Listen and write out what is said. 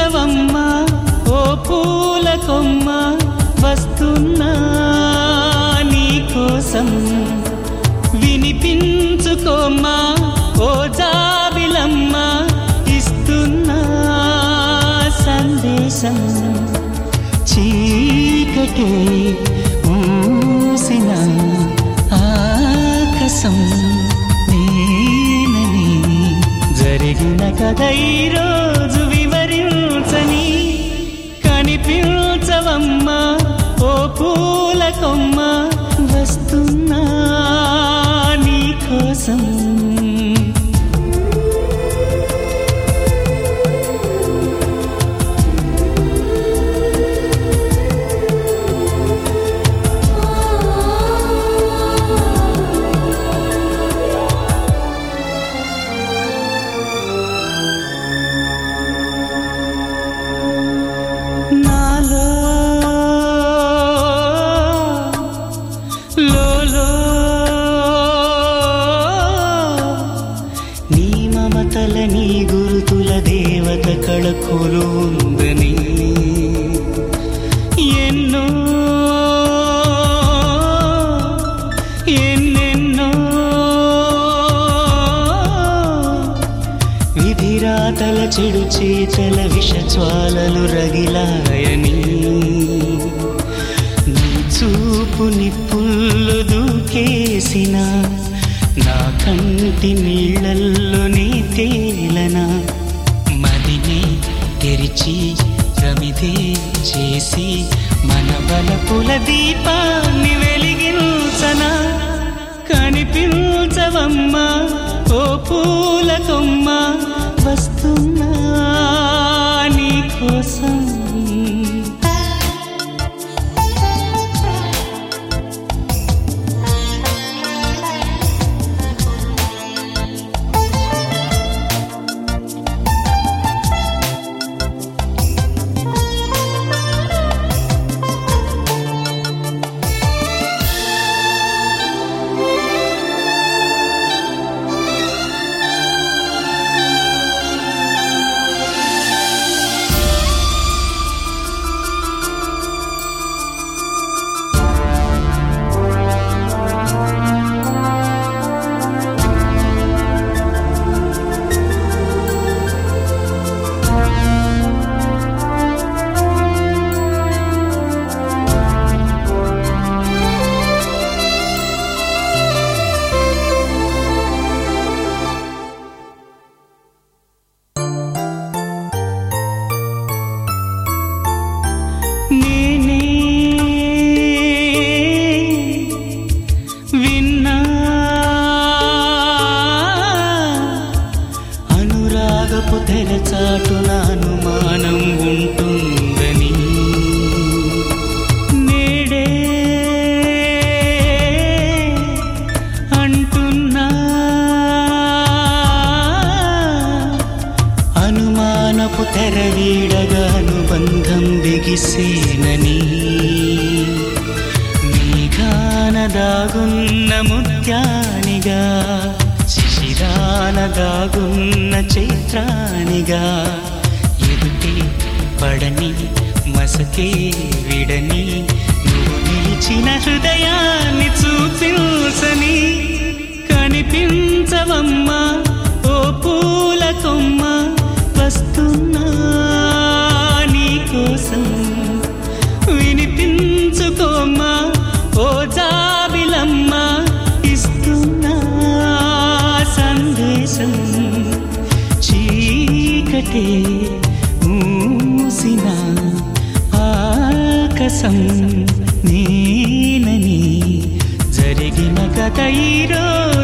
వినిపించవమ్మా ఓ పూల కొమ్మ వస్తున్నా నీ కోసం వినిపించుకోమ్మా ఓ జాబిలమ్మ ఇస్తున్నా సందేశం చీకటే మూసిన ఆకాశం నేనని జరిగిన కథ ఈరోజు వివరించని కనిపించవమ్మా ఓ పూల కొమ్మ వస్తున్నా నీ కోసం నాలో లోలో నీ మమతల నీ గురుతుల దేవత కళకులు ఉందని ఎన్నో ఎన్నెన్నో విధిరాతల చెడు చేతల విష జ్వాలలు రగిలాయని నీ చూపు నిప్పుళ్ళు దూకేసిన నా కంటి నీళ్ళల్లోనే తేలనా మదిని తెరిచి ప్రమిదే చేసి మన బలపుల దీపాన్ని వెలిగించనా కనిపించవమ్మా ఓ పూల కొమ్మ వస్తున్నా నీ కోసం నేనే విన్నా అనురాగపు తెరచాటున అనుమానం ఉంటుందని నేడే అంటున్నా అనుమానపు తెర వీడగా అనుబంధం బిగిసేనని మేఘాన దాగున్న ముత్యానిగా శిశిరాన దాగున్న చైత్రానిగా ఎదుటే పడని మసకే విడని నువ్వు నిలిచిన హృదయాన్ని చూపించని కనిపించవమ్మా ఓ పూల కొమ్మ వస్తున్నా నీ కోసం వినిపించుకోమ్మా ఓ జాబిలమ్మ ఇస్తున్నా సందేశం చీకటే మూసిన ఆకాశం నేనని జరిగిన కథ ఈరోజు